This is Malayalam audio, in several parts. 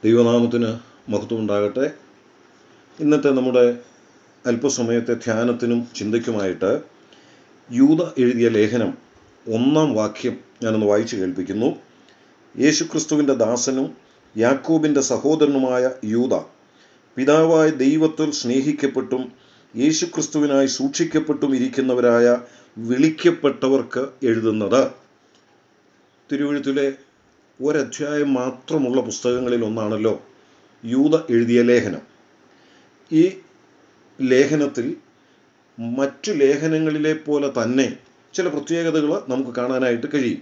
ദൈവനാമത്തിന് മഹത്വം ഉണ്ടാകട്ടെ ഇന്നത്തെ നമ്മുടെ അല്പസമയത്തെ ധ്യാനത്തിനും ചിന്തയ്ക്കുമായിട്ട് യൂത എഴുതിയ ലേഖനം ഒന്നാം വാക്യം ഞാനൊന്ന് വായിച്ചു കേൾപ്പിക്കുന്നു യേശുക്രിസ്തുവിൻ്റെ ദാസനും യാക്കോബിൻ്റെ സഹോദരനുമായ യൂത പിതാവായ ദൈവത്തിൽ സ്നേഹിക്കപ്പെട്ടും യേശുക്രിസ്തുവിനായി സൂക്ഷിക്കപ്പെട്ടും ഇരിക്കുന്നവരായ വിളിക്കപ്പെട്ടവർക്ക് എഴുതുന്നത് തിരുവഴുത്തിലെ ഒരധ്യായം മാത്രമുള്ള പുസ്തകങ്ങളിൽ ഒന്നാണല്ലോ യൂത എഴുതിയ ലേഖനം ഈ ലേഖനത്തിൽ മറ്റു ലേഖനങ്ങളിലെ പോലെ തന്നെ ചില പ്രത്യേകതകൾ നമുക്ക് കാണാനായിട്ട് കഴിയും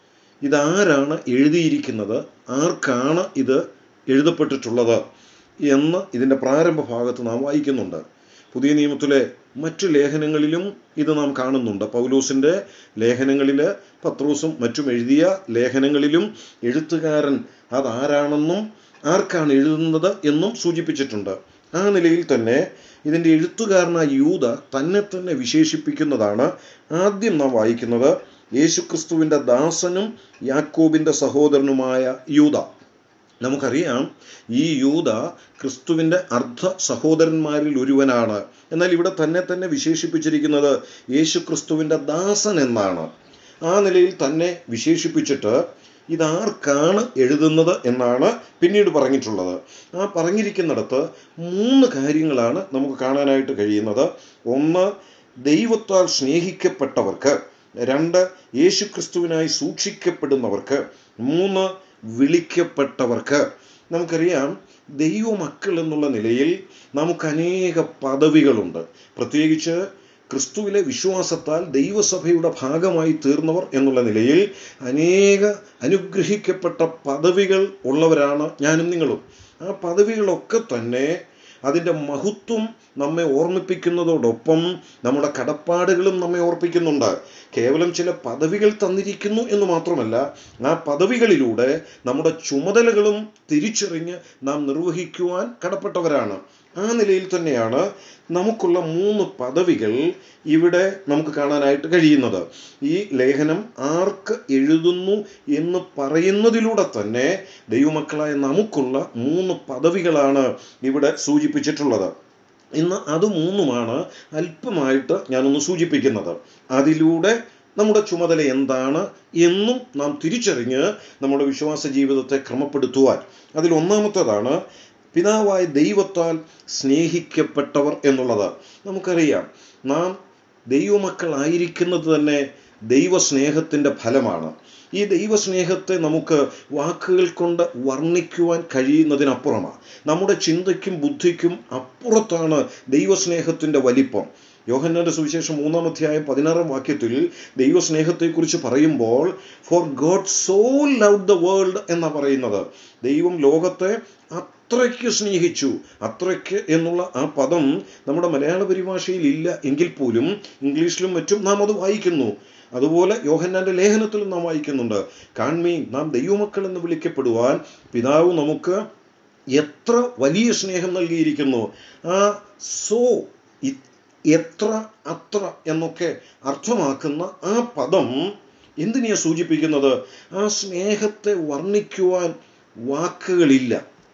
ഇതാരാണ് എഴുതിയിരിക്കുന്നത് ആർക്കാണ് ഇത് എഴുതപ്പെട്ടിട്ടുള്ളത് എന്ന് ഇതിൻ്റെ പ്രാരംഭ ഭാഗത്ത് നാം വായിക്കുന്നുണ്ട് പുതിയ നിയമത്തിലെ മറ്റു ലേഖനങ്ങളിലും ഇത് നാം കാണുന്നുണ്ട് പൗലൂസിൻ്റെ ലേഖനങ്ങളിൽ പത്രോസും മറ്റും എഴുതിയ ലേഖനങ്ങളിലും എഴുത്തുകാരൻ അതാരാണെന്നും ആർക്കാണ് എഴുതുന്നത് എന്നും സൂചിപ്പിച്ചിട്ടുണ്ട് ആ നിലയിൽ തന്നെ ഇതിൻ്റെ എഴുത്തുകാരനായ യൂത തന്നെ തന്നെ വിശേഷിപ്പിക്കുന്നതാണ് ആദ്യം നാം വായിക്കുന്നത് യേശുക്രിസ്തുവിൻ്റെ ദാസനും യാക്കോബിൻ്റെ സഹോദരനുമായ യൂത നമുക്കറിയാം ഈ യൂത ക്രിസ്തുവിൻ്റെ അർദ്ധ സഹോദരന്മാരിൽ ഒരുവനാണ് എന്നാൽ ഇവിടെ തന്നെ തന്നെ വിശേഷിപ്പിച്ചിരിക്കുന്നത് യേശു ക്രിസ്തുവിൻ്റെ ദാസൻ എന്നാണ് ആ നിലയിൽ തന്നെ വിശേഷിപ്പിച്ചിട്ട് ഇതാർക്കാണ് എഴുതുന്നത് എന്നാണ് പിന്നീട് പറഞ്ഞിട്ടുള്ളത് ആ പറഞ്ഞിരിക്കുന്നിടത്ത് മൂന്ന് കാര്യങ്ങളാണ് നമുക്ക് കാണാനായിട്ട് കഴിയുന്നത് ഒന്ന് ദൈവത്താൽ സ്നേഹിക്കപ്പെട്ടവർക്ക് രണ്ട് യേശുക്രിസ്തുവിനായി സൂക്ഷിക്കപ്പെടുന്നവർക്ക് മൂന്ന് വിളിക്കപ്പെട്ടവർക്ക് നമുക്കറിയാം ദൈവമക്കൾ എന്നുള്ള നിലയിൽ നമുക്ക് അനേക പദവികളുണ്ട് പ്രത്യേകിച്ച് ക്രിസ്തുവിലെ വിശ്വാസത്താൽ ദൈവസഭയുടെ ഭാഗമായി തീർന്നവർ എന്നുള്ള നിലയിൽ അനേക അനുഗ്രഹിക്കപ്പെട്ട പദവികൾ ഉള്ളവരാണ് ഞാനും നിങ്ങളും ആ പദവികളൊക്കെ തന്നെ അതിൻ്റെ മഹത്വം നമ്മെ ഓർമ്മിപ്പിക്കുന്നതോടൊപ്പം നമ്മുടെ കടപ്പാടുകളും നമ്മെ ഓർപ്പിക്കുന്നുണ്ട് കേവലം ചില പദവികൾ തന്നിരിക്കുന്നു എന്ന് മാത്രമല്ല ആ പദവികളിലൂടെ നമ്മുടെ ചുമതലകളും തിരിച്ചറിഞ്ഞ് നാം നിർവഹിക്കുവാൻ കടപ്പെട്ടവരാണ് ആ നിലയിൽ തന്നെയാണ് നമുക്കുള്ള മൂന്ന് പദവികൾ ഇവിടെ നമുക്ക് കാണാനായിട്ട് കഴിയുന്നത് ഈ ലേഖനം ആർക്ക് എഴുതുന്നു എന്ന് പറയുന്നതിലൂടെ തന്നെ ദൈവമക്കളായ നമുക്കുള്ള മൂന്ന് പദവികളാണ് ഇവിടെ സൂചിപ്പിച്ചിട്ടുള്ളത് ഇന്ന് അത് മൂന്നുമാണ് അല്പമായിട്ട് ഞാനൊന്ന് സൂചിപ്പിക്കുന്നത് അതിലൂടെ നമ്മുടെ ചുമതല എന്താണ് എന്നും നാം തിരിച്ചറിഞ്ഞ് നമ്മുടെ വിശ്വാസ ജീവിതത്തെ ക്രമപ്പെടുത്തുവാൻ അതിൽ ഒന്നാമത്തേതാണ് പിതാവായ ദൈവത്താൽ സ്നേഹിക്കപ്പെട്ടവർ എന്നുള്ളത് നമുക്കറിയാം നാം ദൈവമക്കളായിരിക്കുന്നത് തന്നെ ദൈവസ്നേഹത്തിൻ്റെ ഫലമാണ് ഈ ദൈവസ്നേഹത്തെ നമുക്ക് വാക്കുകൾ കൊണ്ട് വർണ്ണിക്കുവാൻ കഴിയുന്നതിനപ്പുറമാണ് നമ്മുടെ ചിന്തയ്ക്കും ബുദ്ധിക്കും അപ്പുറത്താണ് ദൈവസ്നേഹത്തിൻ്റെ വലിപ്പം യോഹന്നാന്റെ സുവിശേഷം മൂന്നാം അധ്യായം പതിനാറാം വാക്യത്തിൽ ദൈവസ്നേഹത്തെക്കുറിച്ച് പറയുമ്പോൾ for God so love the world എന്നാണ് പറയുന്നത് ദൈവം ലോകത്തെ അത്രയ്ക്ക് സ്നേഹിച്ചു അത്രയ്ക്ക് എന്നുള്ള ആ പദം നമ്മുടെ മലയാള പരിഭാഷയിൽ ഇല്ല എങ്കിൽ പോലും ഇംഗ്ലീഷിലും മറ്റും നാം അത് വായിക്കുന്നു അതുപോലെ യോഹന്നാന്റെ ലേഖനത്തിലും നാം വായിക്കുന്നുണ്ട് കാൺമീൻ നാം ദൈവമക്കൾ എന്ന് വിളിക്കപ്പെടുവാൻ പിതാവ് നമുക്ക് എത്ര വലിയ സ്നേഹം നൽകിയിരിക്കുന്നു ആ സോ എത്ര അത്ര എന്നൊക്കെ അർത്ഥമാക്കുന്ന ആ പദം എന്തിനെയാ സൂചിപ്പിക്കുന്നത് ആ സ്നേഹത്തെ വർണ്ണിക്കുവാൻ വാക്കുകളില്ല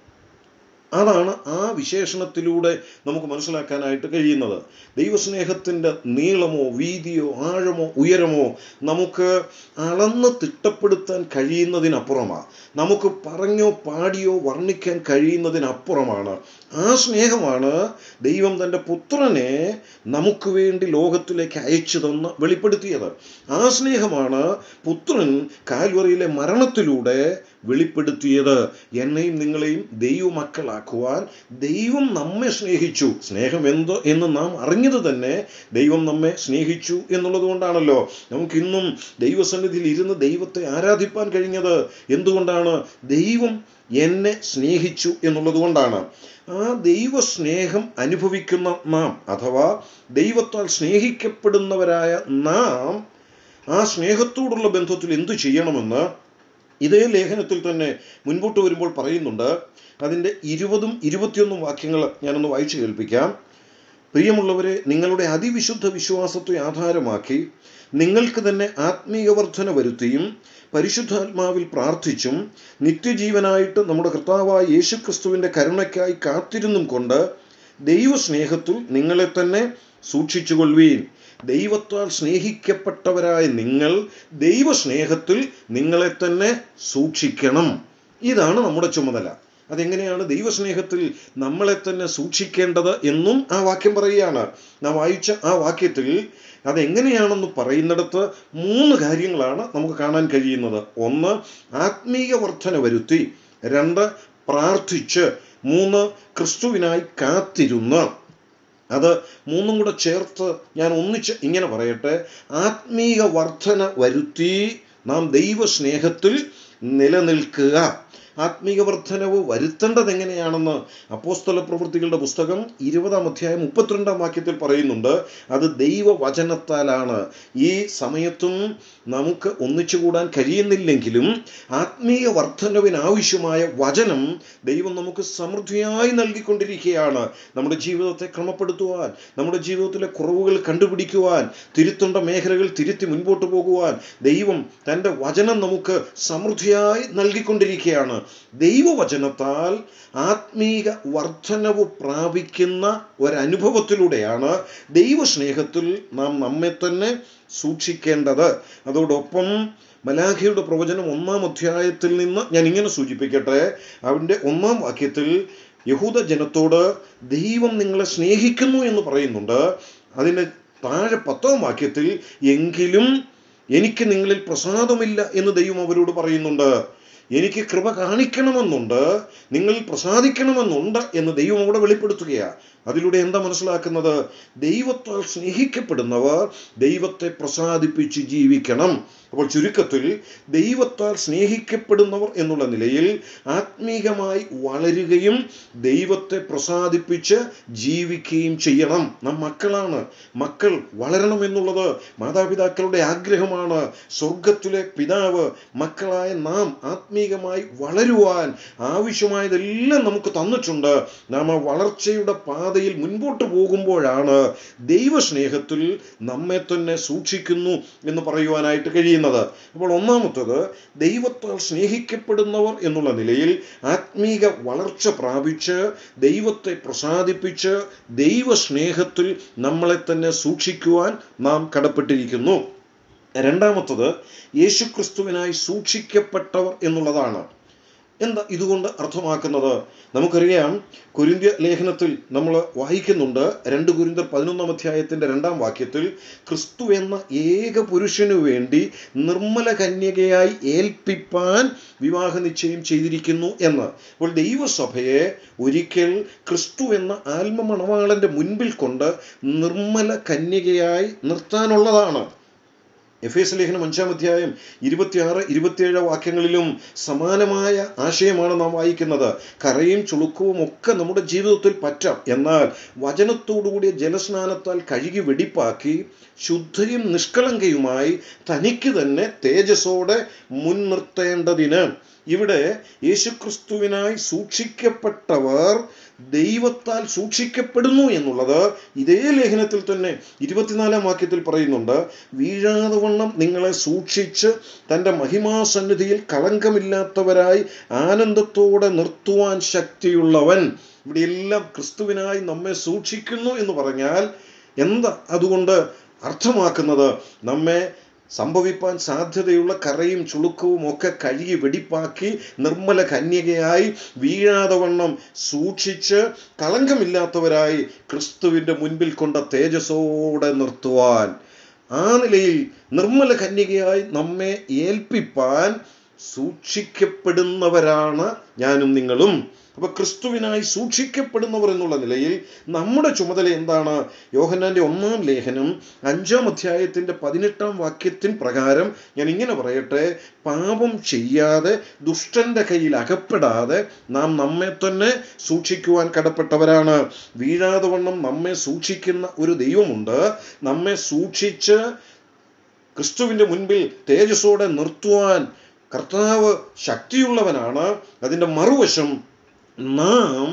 അതാണ് ആ വിശേഷണത്തിലൂടെ നമുക്ക് മനസ്സിലാക്കാനായിട്ട് കഴിയുന്നത് ദൈവസ്നേഹത്തിൻ്റെ നീളമോ വീതിയോ ആഴമോ ഉയരമോ നമുക്ക് അളന്ന് തിട്ടപ്പെടുത്താൻ കഴിയുന്നതിനപ്പുറമാണ് നമുക്ക് പറഞ്ഞോ പാടിയോ വർണ്ണിക്കാൻ കഴിയുന്നതിനപ്പുറമാണ് ആ സ്നേഹമാണ് ദൈവം തൻ്റെ പുത്രനെ നമുക്ക് വേണ്ടി ലോകത്തിലേക്ക് അയച്ചു തന്ന് വെളിപ്പെടുത്തിയത് ആ സ്നേഹമാണ് പുത്രൻ കാൽവറിയിലെ മരണത്തിലൂടെ വെളിപ്പെടുത്തിയത് എന്നെയും നിങ്ങളെയും ദൈവമക്കളാക്കുവാൻ ദൈവം നമ്മെ സ്നേഹിച്ചു സ്നേഹം എന്തോ എന്ന് നാം അറിഞ്ഞത് തന്നെ ദൈവം നമ്മെ സ്നേഹിച്ചു എന്നുള്ളത് കൊണ്ടാണല്ലോ നമുക്കിന്നും ദൈവസന്നിധിയിൽ ഇരുന്ന് ദൈവത്തെ ആരാധിപ്പാൻ കഴിഞ്ഞത് എന്തുകൊണ്ടാണ് ദൈവം എന്നെ സ്നേഹിച്ചു എന്നുള്ളത് കൊണ്ടാണ് ആ ദൈവസ്നേഹം അനുഭവിക്കുന്ന നാം അഥവാ ദൈവത്താൽ സ്നേഹിക്കപ്പെടുന്നവരായ നാം ആ സ്നേഹത്തോടുള്ള ബന്ധത്തിൽ എന്തു ചെയ്യണമെന്ന് ഇതേ ലേഖനത്തിൽ തന്നെ മുൻപോട്ട് വരുമ്പോൾ പറയുന്നുണ്ട് അതിൻ്റെ ഇരുപതും ഇരുപത്തിയൊന്നും വാക്യങ്ങൾ ഞാനൊന്ന് വായിച്ചു കേൾപ്പിക്കാം പ്രിയമുള്ളവരെ നിങ്ങളുടെ അതിവിശുദ്ധ വിശ്വാസത്തെ ആധാരമാക്കി നിങ്ങൾക്ക് തന്നെ ആത്മീയ വർധന വരുത്തിയും പരിശുദ്ധാത്മാവിൽ പ്രാർത്ഥിച്ചും നിത്യജീവനായിട്ട് നമ്മുടെ കർത്താവായ യേശുക്രിസ്തുവിൻ്റെ കരുണയ്ക്കായി കാത്തിരുന്നും കൊണ്ട് ദൈവസ്നേഹത്തിൽ നിങ്ങളെ തന്നെ സൂക്ഷിച്ചുകൊള്ളുവീൻ ദൈവത്താൽ സ്നേഹിക്കപ്പെട്ടവരായ നിങ്ങൾ ദൈവസ്നേഹത്തിൽ നിങ്ങളെ തന്നെ സൂക്ഷിക്കണം ഇതാണ് നമ്മുടെ ചുമതല അതെങ്ങനെയാണ് ദൈവസ്നേഹത്തിൽ നമ്മളെ തന്നെ സൂക്ഷിക്കേണ്ടത് എന്നും ആ വാക്യം പറയുകയാണ് നാം വായിച്ച ആ വാക്യത്തിൽ അതെങ്ങനെയാണെന്ന് പറയുന്നിടത്ത് മൂന്ന് കാര്യങ്ങളാണ് നമുക്ക് കാണാൻ കഴിയുന്നത് ഒന്ന് ആത്മീയ വർധന വരുത്തി രണ്ട് പ്രാർത്ഥിച്ച് മൂന്ന് ക്രിസ്തുവിനായി കാത്തിരുന്ന് അത് മൂന്നും കൂടെ ചേർത്ത് ഞാൻ ഒന്നിച്ച് ഇങ്ങനെ പറയട്ടെ ആത്മീയ വർധന വരുത്തി നാം ദൈവസ്നേഹത്തിൽ നിലനിൽക്കുക ആത്മീക വർധനവ് വരുത്തേണ്ടത് എങ്ങനെയാണെന്ന് അപ്പോസ്തല പ്രവൃത്തികളുടെ പുസ്തകം ഇരുപതാം അധ്യായം മുപ്പത്തിരണ്ടാം വാക്യത്തിൽ പറയുന്നുണ്ട് അത് ദൈവവചനത്താലാണ് ഈ സമയത്തും നമുക്ക് ഒന്നിച്ചുകൂടാൻ കഴിയുന്നില്ലെങ്കിലും ആത്മീയ വർധനവിന് ആവശ്യമായ വചനം ദൈവം നമുക്ക് സമൃദ്ധിയായി നൽകിക്കൊണ്ടിരിക്കുകയാണ് നമ്മുടെ ജീവിതത്തെ ക്രമപ്പെടുത്തുവാൻ നമ്മുടെ ജീവിതത്തിലെ കുറവുകൾ കണ്ടുപിടിക്കുവാൻ തിരുത്തേണ്ട മേഖലകൾ തിരുത്തി മുൻപോട്ട് പോകുവാൻ ദൈവം തൻ്റെ വചനം നമുക്ക് സമൃദ്ധിയായി നൽകിക്കൊണ്ടിരിക്കുകയാണ് ദൈവവചനത്താൽ ആത്മീക വർധനവ് പ്രാപിക്കുന്ന ഒരനുഭവത്തിലൂടെയാണ് ദൈവസ്നേഹത്തിൽ നാം നമ്മെ തന്നെ സൂക്ഷിക്കേണ്ടത് അതോടൊപ്പം മലാഖിയുടെ പ്രവചനം ഒന്നാം അധ്യായത്തിൽ നിന്ന് ഞാൻ ഇങ്ങനെ സൂചിപ്പിക്കട്ടെ അവൻ്റെ ഒന്നാം വാക്യത്തിൽ യഹൂദ ജനത്തോട് ദൈവം നിങ്ങളെ സ്നേഹിക്കുന്നു എന്ന് പറയുന്നുണ്ട് അതിൻ്റെ താഴെ പത്താം വാക്യത്തിൽ എങ്കിലും എനിക്ക് നിങ്ങളിൽ പ്രസാദമില്ല എന്ന് ദൈവം അവരോട് പറയുന്നുണ്ട് എനിക്ക് കൃപ കാണിക്കണമെന്നുണ്ട് നിങ്ങളിൽ പ്രസാദിക്കണമെന്നുണ്ട് എന്ന് ദൈവം അവിടെ വെളിപ്പെടുത്തുകയാണ് അതിലൂടെ എന്താ മനസ്സിലാക്കുന്നത് ദൈവത്താൽ സ്നേഹിക്കപ്പെടുന്നവർ ദൈവത്തെ പ്രസാദിപ്പിച്ച് ജീവിക്കണം അപ്പോൾ ചുരുക്കത്തിൽ ദൈവത്താൽ സ്നേഹിക്കപ്പെടുന്നവർ എന്നുള്ള നിലയിൽ ആത്മീകമായി വളരുകയും ദൈവത്തെ പ്രസാദിപ്പിച്ച് ജീവിക്കുകയും ചെയ്യണം നാം മക്കളാണ് മക്കൾ വളരണം എന്നുള്ളത് മാതാപിതാക്കളുടെ ആഗ്രഹമാണ് സ്വർഗത്തിലെ പിതാവ് മക്കളായ നാം ആത്മീകമായി വളരുവാൻ ആവശ്യമായതെല്ലാം നമുക്ക് തന്നിട്ടുണ്ട് നാം ആ വളർച്ചയുടെ പാതയിൽ മുൻപോട്ട് പോകുമ്പോഴാണ് ദൈവസ്നേഹത്തിൽ നമ്മെ തന്നെ സൂക്ഷിക്കുന്നു എന്ന് പറയുവാനായിട്ട് കഴിയുന്നത് അപ്പോൾ ഒന്നാമത്തത് ദൈവത്താൽ സ്നേഹിക്കപ്പെടുന്നവർ എന്നുള്ള നിലയിൽ ആത്മീക വളർച്ച പ്രാപിച്ച് ദൈവത്തെ പ്രസാദിപ്പിച്ച് ദൈവസ്നേഹത്തിൽ നമ്മളെ തന്നെ സൂക്ഷിക്കുവാൻ നാം കടപ്പെട്ടിരിക്കുന്നു രണ്ടാമത്തത് യേശുക്രിസ്തുവിനായി സൂക്ഷിക്കപ്പെട്ടവർ എന്നുള്ളതാണ് എന്താ ഇതുകൊണ്ട് അർത്ഥമാക്കുന്നത് നമുക്കറിയാം കുരിന്ത്യ ലേഖനത്തിൽ നമ്മൾ വായിക്കുന്നുണ്ട് രണ്ട് കുരിന്തർ പതിനൊന്നാം അധ്യായത്തിൻ്റെ രണ്ടാം വാക്യത്തിൽ ക്രിസ്തു എന്ന ഏക പുരുഷനു വേണ്ടി നിർമ്മല കന്യകയായി ഏൽപ്പിപ്പാൻ വിവാഹ നിശ്ചയം ചെയ്തിരിക്കുന്നു എന്ന് അപ്പോൾ ദൈവസഭയെ ഒരിക്കൽ ക്രിസ്തു എന്ന ആത്മമണവാളൻ്റെ മുൻപിൽ കൊണ്ട് നിർമ്മല കന്യകയായി നിർത്താനുള്ളതാണ് എഫ് എസ് ലേഖനം അഞ്ചാം അധ്യായം ഇരുപത്തിയാറ് ഇരുപത്തിയേഴ് വാക്യങ്ങളിലും സമാനമായ ആശയമാണ് നാം വായിക്കുന്നത് കറയും ചുളുക്കവും ഒക്കെ നമ്മുടെ ജീവിതത്തിൽ പറ്റാം എന്നാൽ വചനത്തോടുകൂടിയ ജലസ്നാനത്താൽ കഴുകി വെടിപ്പാക്കി ശുദ്ധയും നിഷ്കളങ്കയുമായി തനിക്ക് തന്നെ തേജസ്സോടെ മുൻനിർത്തേണ്ടതിന് ഇവിടെ യേശുക്രിസ്തുവിനായി സൂക്ഷിക്കപ്പെട്ടവർ ദൈവത്താൽ സൂക്ഷിക്കപ്പെടുന്നു എന്നുള്ളത് ഇതേ ലേഖനത്തിൽ തന്നെ ഇരുപത്തിനാലാം വാക്യത്തിൽ പറയുന്നുണ്ട് വീഴാതെ വണ്ണം നിങ്ങളെ സൂക്ഷിച്ച് തൻ്റെ മഹിമാസന്നിധിയിൽ കളങ്കമില്ലാത്തവരായി ആനന്ദത്തോടെ നിർത്തുവാൻ ശക്തിയുള്ളവൻ ഇവിടെയെല്ലാം ക്രിസ്തുവിനായി നമ്മെ സൂക്ഷിക്കുന്നു എന്ന് പറഞ്ഞാൽ എന്താ അതുകൊണ്ട് അർത്ഥമാക്കുന്നത് നമ്മെ സംഭവിപ്പാൻ സാധ്യതയുള്ള കറയും ചുളുക്കവും ഒക്കെ കഴുകി വെടിപ്പാക്കി നിർമ്മല കന്യകയായി വീഴാതെ വണ്ണം സൂക്ഷിച്ച് കളങ്കമില്ലാത്തവരായി ക്രിസ്തുവിൻ്റെ മുൻപിൽ കൊണ്ട തേജസ്സോടെ നിർത്തുവാൻ ആ നിലയിൽ നിർമ്മല കന്യകയായി നമ്മെ ഏൽപ്പിപ്പാൻ സൂക്ഷിക്കപ്പെടുന്നവരാണ് ഞാനും നിങ്ങളും അപ്പൊ ക്രിസ്തുവിനായി സൂക്ഷിക്കപ്പെടുന്നവർ എന്നുള്ള നിലയിൽ നമ്മുടെ ചുമതല എന്താണ് യോഹന്നാന്റെ ഒന്നാം ലേഖനം അഞ്ചാം അധ്യായത്തിന്റെ പതിനെട്ടാം വാക്യത്തിൻ പ്രകാരം ഞാൻ ഇങ്ങനെ പറയട്ടെ പാപം ചെയ്യാതെ ദുഷ്ടന്റെ കയ്യിൽ അകപ്പെടാതെ നാം നമ്മെ തന്നെ സൂക്ഷിക്കുവാൻ കടപ്പെട്ടവരാണ് വീഴാതെ വണ്ണം നമ്മെ സൂക്ഷിക്കുന്ന ഒരു ദൈവമുണ്ട് നമ്മെ സൂക്ഷിച്ച് ക്രിസ്തുവിന്റെ മുൻപിൽ തേജസ്സോടെ നിർത്തുവാൻ കർത്താവ് ശക്തിയുള്ളവനാണ് അതിൻ്റെ മറുവശം നാം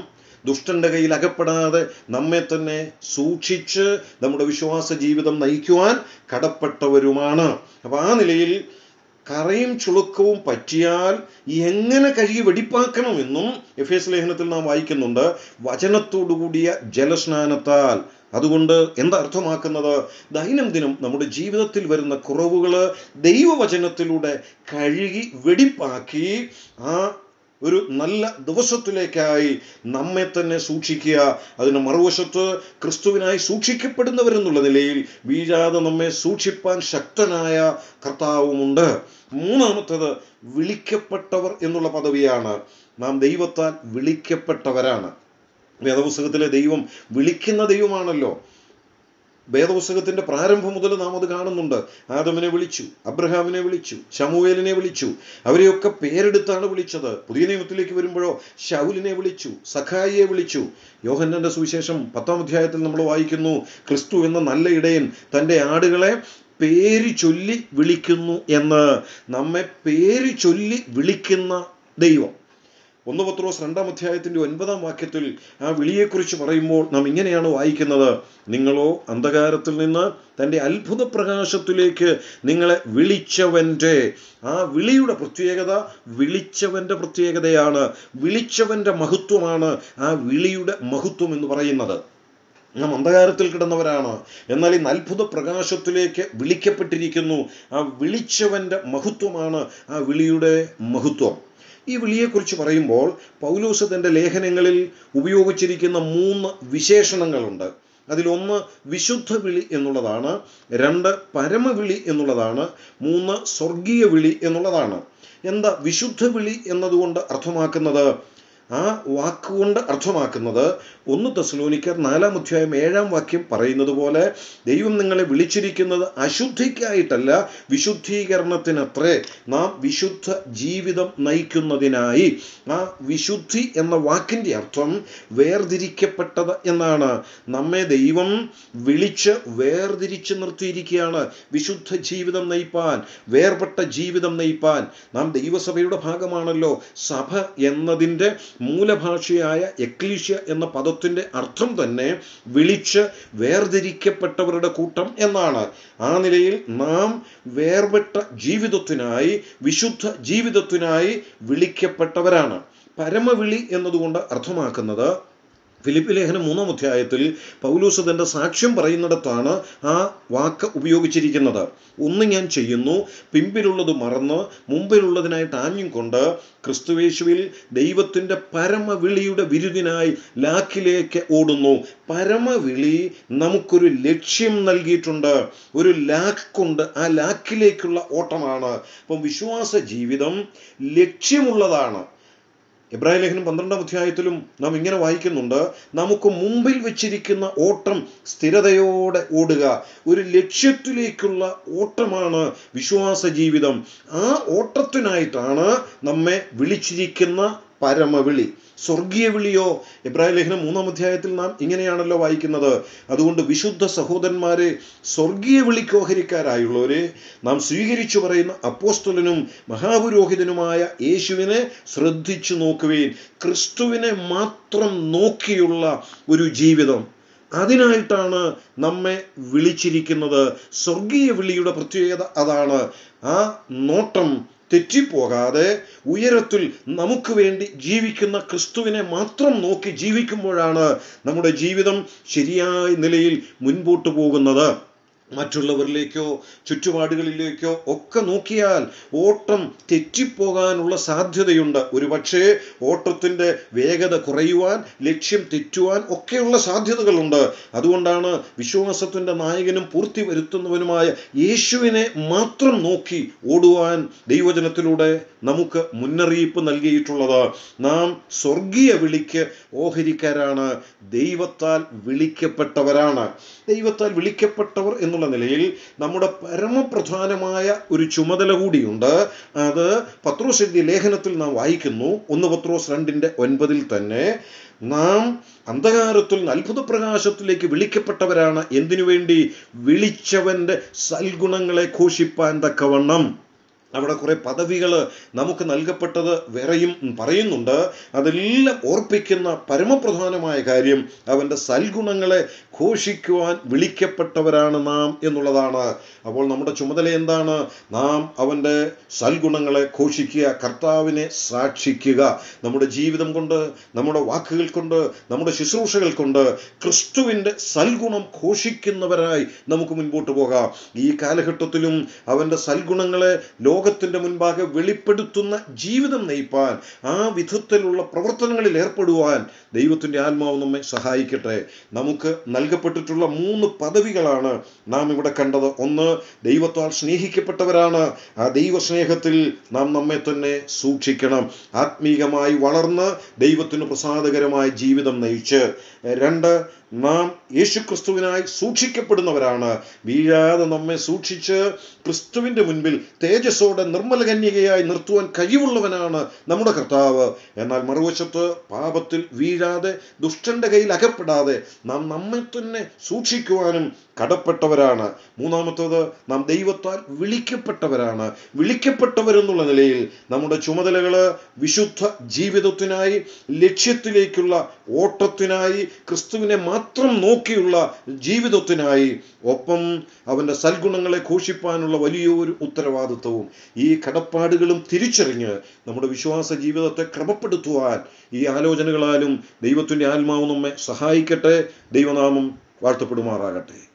ദുഷ്ടന്റെ കയ്യിൽ അകപ്പെടാതെ നമ്മെ തന്നെ സൂക്ഷിച്ച് നമ്മുടെ വിശ്വാസ ജീവിതം നയിക്കുവാൻ കടപ്പെട്ടവരുമാണ് അപ്പൊ ആ നിലയിൽ കറയും ചുളുക്കവും പറ്റിയാൽ എങ്ങനെ കഴുകി വെടിപ്പാക്കണമെന്നും എഫ് എസ് ലേഖനത്തിൽ നാം വായിക്കുന്നുണ്ട് വചനത്തോടുകൂടിയ ജലസ്നാനത്താൽ അതുകൊണ്ട് എന്താ അർത്ഥമാക്കുന്നത് ദൈനംദിനം നമ്മുടെ ജീവിതത്തിൽ വരുന്ന കുറവുകൾ ദൈവവചനത്തിലൂടെ കഴുകി വെടിപ്പാക്കി ആ ഒരു നല്ല ദിവസത്തിലേക്കായി നമ്മെ തന്നെ സൂക്ഷിക്കുക അതിന് മറുവശത്ത് ക്രിസ്തുവിനായി സൂക്ഷിക്കപ്പെടുന്നവരെന്നുള്ള നിലയിൽ വീഴാതെ നമ്മെ സൂക്ഷിപ്പാൻ ശക്തനായ കർത്താവുമുണ്ട് മൂന്നാമത്തത് വിളിക്കപ്പെട്ടവർ എന്നുള്ള പദവിയാണ് നാം ദൈവത്താൽ വിളിക്കപ്പെട്ടവരാണ് വേദപുസ്തകത്തിലെ ദൈവം വിളിക്കുന്ന ദൈവമാണല്ലോ വേദപുസ്തകത്തിന്റെ പ്രാരംഭം മുതൽ നാം അത് കാണുന്നുണ്ട് ആദമിനെ വിളിച്ചു അബ്രഹാമിനെ വിളിച്ചു ശമുവേലിനെ വിളിച്ചു അവരെയൊക്കെ പേരെടുത്താണ് വിളിച്ചത് പുതിയ നിയമത്തിലേക്ക് വരുമ്പോഴോ ശൗലിനെ വിളിച്ചു സഖായിയെ വിളിച്ചു യോഹന്നന്റെ സുവിശേഷം പത്താം അധ്യായത്തിൽ നമ്മൾ വായിക്കുന്നു ക്രിസ്തു എന്ന നല്ല ഇടയൻ തൻ്റെ ആടുകളെ പേര് ചൊല്ലി വിളിക്കുന്നു എന്ന് നമ്മെ പേര് ചൊല്ലി വിളിക്കുന്ന ദൈവം ഒന്ന് പത്രോസ് രണ്ടാം അധ്യായത്തിന്റെ ഒൻപതാം വാക്യത്തിൽ ആ വിളിയെക്കുറിച്ച് പറയുമ്പോൾ നാം ഇങ്ങനെയാണ് വായിക്കുന്നത് നിങ്ങളോ അന്ധകാരത്തിൽ നിന്ന് തൻ്റെ അത്ഭുത പ്രകാശത്തിലേക്ക് നിങ്ങളെ വിളിച്ചവൻ്റെ ആ വിളിയുടെ പ്രത്യേകത വിളിച്ചവൻ്റെ പ്രത്യേകതയാണ് വിളിച്ചവൻ്റെ മഹത്വമാണ് ആ വിളിയുടെ മഹത്വം എന്ന് പറയുന്നത് നാം അന്ധകാരത്തിൽ കിടന്നവരാണ് എന്നാൽ ഇന്ന് അത്ഭുത പ്രകാശത്തിലേക്ക് വിളിക്കപ്പെട്ടിരിക്കുന്നു ആ വിളിച്ചവൻ്റെ മഹത്വമാണ് ആ വിളിയുടെ മഹത്വം ഈ വിളിയെക്കുറിച്ച് പറയുമ്പോൾ പൗലോസ് തൻ്റെ ലേഖനങ്ങളിൽ ഉപയോഗിച്ചിരിക്കുന്ന മൂന്ന് വിശേഷണങ്ങളുണ്ട് അതിലൊന്ന് വിശുദ്ധ വിളി എന്നുള്ളതാണ് രണ്ട് പരമവിളി എന്നുള്ളതാണ് മൂന്ന് സ്വർഗീയ വിളി എന്നുള്ളതാണ് എന്താ വിശുദ്ധ വിളി എന്നതുകൊണ്ട് അർത്ഥമാക്കുന്നത് ആ വാക്കുകൊണ്ട് അർത്ഥമാക്കുന്നത് ഒന്ന് തെസലോനിക്കർ നാലാം അധ്യായം ഏഴാം വാക്യം പറയുന്നത് പോലെ ദൈവം നിങ്ങളെ വിളിച്ചിരിക്കുന്നത് അശുദ്ധിക്കായിട്ടല്ല വിശുദ്ധീകരണത്തിനത്രേ നാം വിശുദ്ധ ജീവിതം നയിക്കുന്നതിനായി ആ വിശുദ്ധി എന്ന വാക്കിൻ്റെ അർത്ഥം വേർതിരിക്കപ്പെട്ടത് എന്നാണ് നമ്മെ ദൈവം വിളിച്ച് വേർതിരിച്ച് നിർത്തിയിരിക്കുകയാണ് വിശുദ്ധ ജീവിതം നയിപ്പാൻ വേർപെട്ട ജീവിതം നയിപ്പാൻ നാം ദൈവസഭയുടെ ഭാഗമാണല്ലോ സഭ എന്നതിൻ്റെ മൂലഭാഷയായ എക്ലീഷ്യ എന്ന പദത്തിൻ്റെ അർത്ഥം തന്നെ വിളിച്ച് വേർതിരിക്കപ്പെട്ടവരുടെ കൂട്ടം എന്നാണ് ആ നിലയിൽ നാം വേർപെട്ട ജീവിതത്തിനായി വിശുദ്ധ ജീവിതത്തിനായി വിളിക്കപ്പെട്ടവരാണ് പരമവിളി എന്നതുകൊണ്ട് അർത്ഥമാക്കുന്നത് ഫിലിപ്പ് ലേഖനം മൂന്നാം അധ്യായത്തിൽ പൗലൂസ് തൻ്റെ സാക്ഷ്യം പറയുന്നിടത്താണ് ആ വാക്ക് ഉപയോഗിച്ചിരിക്കുന്നത് ഒന്ന് ഞാൻ ചെയ്യുന്നു പിമ്പിലുള്ളത് മറന്ന് മുമ്പിലുള്ളതിനായിട്ട് ആഞ്ഞും കൊണ്ട് ക്രിസ്തുവേശുവിൽ ദൈവത്തിൻ്റെ പരമവിളിയുടെ വിരുദിനായി ലാക്കിലേക്ക് ഓടുന്നു പരമവിളി നമുക്കൊരു ലക്ഷ്യം നൽകിയിട്ടുണ്ട് ഒരു ലാക്കുണ്ട് ആ ലാക്കിലേക്കുള്ള ഓട്ടമാണ് അപ്പം വിശ്വാസ ജീവിതം ലക്ഷ്യമുള്ളതാണ് ഇബ്രാഹിം ലേഖനം പന്ത്രണ്ടാം അധ്യായത്തിലും നാം ഇങ്ങനെ വായിക്കുന്നുണ്ട് നമുക്ക് മുമ്പിൽ വെച്ചിരിക്കുന്ന ഓട്ടം സ്ഥിരതയോടെ ഓടുക ഒരു ലക്ഷ്യത്തിലേക്കുള്ള ഓട്ടമാണ് വിശ്വാസ ജീവിതം ആ ഓട്ടത്തിനായിട്ടാണ് നമ്മെ വിളിച്ചിരിക്കുന്ന പരമവിളി സ്വർഗീയ വിളിയോ ഇബ്രാഹിം ലേഖനം മൂന്നാം അധ്യായത്തിൽ നാം ഇങ്ങനെയാണല്ലോ വായിക്കുന്നത് അതുകൊണ്ട് വിശുദ്ധ സഹോദരന്മാരെ സ്വർഗീയ വിളിക്കോഹരിക്കാരായുള്ളവരെ നാം സ്വീകരിച്ചു പറയുന്ന അപ്പോസ്തലനും മഹാപുരോഹിതനുമായ യേശുവിനെ ശ്രദ്ധിച്ചു നോക്കുവേൻ ക്രിസ്തുവിനെ മാത്രം നോക്കിയുള്ള ഒരു ജീവിതം അതിനായിട്ടാണ് നമ്മെ വിളിച്ചിരിക്കുന്നത് സ്വർഗീയ വിളിയുടെ പ്രത്യേകത അതാണ് ആ നോട്ടം തെറ്റിപ്പോകാതെ ഉയരത്തിൽ നമുക്ക് വേണ്ടി ജീവിക്കുന്ന ക്രിസ്തുവിനെ മാത്രം നോക്കി ജീവിക്കുമ്പോഴാണ് നമ്മുടെ ജീവിതം ശരിയായ നിലയിൽ മുൻപോട്ട് പോകുന്നത് മറ്റുള്ളവരിലേക്കോ ചുറ്റുപാടുകളിലേക്കോ ഒക്കെ നോക്കിയാൽ ഓട്ടം തെറ്റിപ്പോകാനുള്ള സാധ്യതയുണ്ട് ഒരു പക്ഷേ ഓട്ടത്തിൻ്റെ വേഗത കുറയുവാൻ ലക്ഷ്യം തെറ്റുവാൻ ഒക്കെയുള്ള സാധ്യതകളുണ്ട് അതുകൊണ്ടാണ് വിശ്വാസത്തിൻ്റെ നായകനും പൂർത്തി വരുത്തുന്നവനുമായ യേശുവിനെ മാത്രം നോക്കി ഓടുവാൻ ദൈവജനത്തിലൂടെ നമുക്ക് മുന്നറിയിപ്പ് നൽകിയിട്ടുള്ളത് നാം സ്വർഗീയ വിളിക്ക് ഓഹരിക്കാരാണ് ദൈവത്താൽ വിളിക്കപ്പെട്ടവരാണ് ദൈവത്താൽ വിളിക്കപ്പെട്ടവർ എന്നുള്ള നിലയിൽ നമ്മുടെ പരമപ്രധാനമായ ഒരു ചുമതല കൂടിയുണ്ട് അത് പത്രോസ് എഴുതിയ ലേഖനത്തിൽ നാം വായിക്കുന്നു ഒന്ന് പത്രോസ് രണ്ടിൻ്റെ ഒൻപതിൽ തന്നെ നാം അന്ധകാരത്തിൽ നിന്ന് അത്ഭുത പ്രകാശത്തിലേക്ക് വിളിക്കപ്പെട്ടവരാണ് എന്തിനു വേണ്ടി വിളിച്ചവന്റെ സൽഗുണങ്ങളെ ഘോഷിപ്പാൻ തക്കവണ്ണം അവിടെ കുറെ പദവികൾ നമുക്ക് നൽകപ്പെട്ടത് വേറെയും പറയുന്നുണ്ട് അതെല്ലാം ഓർപ്പിക്കുന്ന പരമപ്രധാനമായ കാര്യം അവൻ്റെ സൽഗുണങ്ങളെ ഘോഷിക്കുവാൻ വിളിക്കപ്പെട്ടവരാണ് നാം എന്നുള്ളതാണ് അപ്പോൾ നമ്മുടെ ചുമതല എന്താണ് നാം അവൻ്റെ സൽഗുണങ്ങളെ ഘോഷിക്കുക കർത്താവിനെ സാക്ഷിക്കുക നമ്മുടെ ജീവിതം കൊണ്ട് നമ്മുടെ വാക്കുകൾ കൊണ്ട് നമ്മുടെ ശുശ്രൂഷകൾ കൊണ്ട് ക്രിസ്തുവിൻ്റെ സൽഗുണം ഘോഷിക്കുന്നവരായി നമുക്ക് മുൻപോട്ട് പോകാം ഈ കാലഘട്ടത്തിലും അവൻ്റെ സൽഗുണങ്ങളെ ലോകത്തിൻ്റെ മുൻപാകെ വെളിപ്പെടുത്തുന്ന ജീവിതം നയിപ്പാൻ ആ വിധത്തിലുള്ള പ്രവർത്തനങ്ങളിൽ ഏർപ്പെടുവാൻ ദൈവത്തിൻ്റെ ആത്മാവ് നമ്മെ സഹായിക്കട്ടെ നമുക്ക് നൽകപ്പെട്ടിട്ടുള്ള മൂന്ന് പദവികളാണ് നാം ഇവിടെ കണ്ടത് ഒന്ന് ദൈവത്താൽ സ്നേഹിക്കപ്പെട്ടവരാണ് ആ ദൈവസ്നേഹത്തിൽ നാം നമ്മെ തന്നെ സൂക്ഷിക്കണം ആത്മീകമായി വളർന്ന് ദൈവത്തിന് പ്രസാദകരമായ ജീവിതം നയിച്ച് രണ്ട് നാം യേശുക്രിസ്തുവിനായി സൂക്ഷിക്കപ്പെടുന്നവരാണ് വീഴാതെ നമ്മെ സൂക്ഷിച്ച് ക്രിസ്തുവിൻ്റെ മുൻപിൽ തേജസ്സോടെ നിർമ്മല കന്യകയായി നിർത്തുവാൻ കഴിവുള്ളവനാണ് നമ്മുടെ കർത്താവ് എന്നാൽ മറുവശത്ത് പാപത്തിൽ വീഴാതെ ദുഷ്ടന്റെ കയ്യിൽ അകപ്പെടാതെ നാം നമ്മെ തന്നെ സൂക്ഷിക്കുവാനും കടപ്പെട്ടവരാണ് മൂന്നാമത്തത് നാം ദൈവത്താൽ വിളിക്കപ്പെട്ടവരാണ് വിളിക്കപ്പെട്ടവരെന്നുള്ള നിലയിൽ നമ്മുടെ ചുമതലകൾ വിശുദ്ധ ജീവിതത്തിനായി ലക്ഷ്യത്തിലേക്കുള്ള ഓട്ടത്തിനായി ക്രിസ്തുവിനെ മാത്രം നോക്കിയുള്ള ജീവിതത്തിനായി ഒപ്പം അവൻ്റെ സൽഗുണങ്ങളെ ഘോഷിപ്പാനുള്ള വലിയൊരു ഉത്തരവാദിത്വവും ഈ കടപ്പാടുകളും തിരിച്ചറിഞ്ഞ് നമ്മുടെ വിശ്വാസ ജീവിതത്തെ ക്രമപ്പെടുത്തുവാൻ ഈ ആലോചനകളാലും ദൈവത്തിൻ്റെ ആത്മാവ് നമ്മെ സഹായിക്കട്ടെ ദൈവനാമം വാഴ്ത്തപ്പെടുമാറാകട്ടെ